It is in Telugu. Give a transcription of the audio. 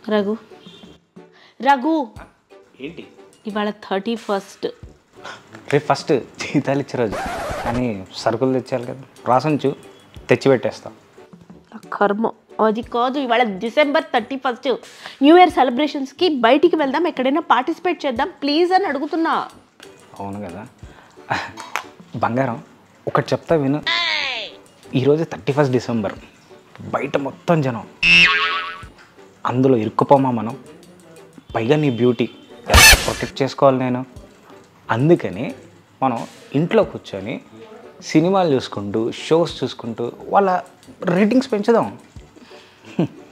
రఘు రఘు ఏంటి ఇవాళ థర్టీ ఫస్ట్ రేపు ఫస్ట్ జీతాలు ఇచ్చే రోజు కానీ సరుకులు తెచ్చాలి కదా రాసంచు తెచ్చి పెట్టేస్తాం కర్మ అది కాదు ఇవాళ December thirty first new year సెలబ్రేషన్స్కి బయటికి వెళ్దాం ఎక్కడైనా పార్టిసిపేట్ చేద్దాం ప్లీజ్ అని అడుగుతున్నా అవును కదా బంగారం ఒకటి చెప్తా విను ఈరోజు థర్టీ ఫస్ట్ డిసెంబర్ బయట మొత్తం జనం అందులో ఇరుక్కుపోమా మనం పైగా నీ బ్యూటీ ఎంత ప్రొటెక్ట్ చేసుకోవాలి నేను అందుకని మనం ఇంట్లో కూర్చొని సినిమాలు చూసుకుంటూ షోస్ చూసుకుంటూ వాళ్ళ రేటింగ్స్ పెంచుదాం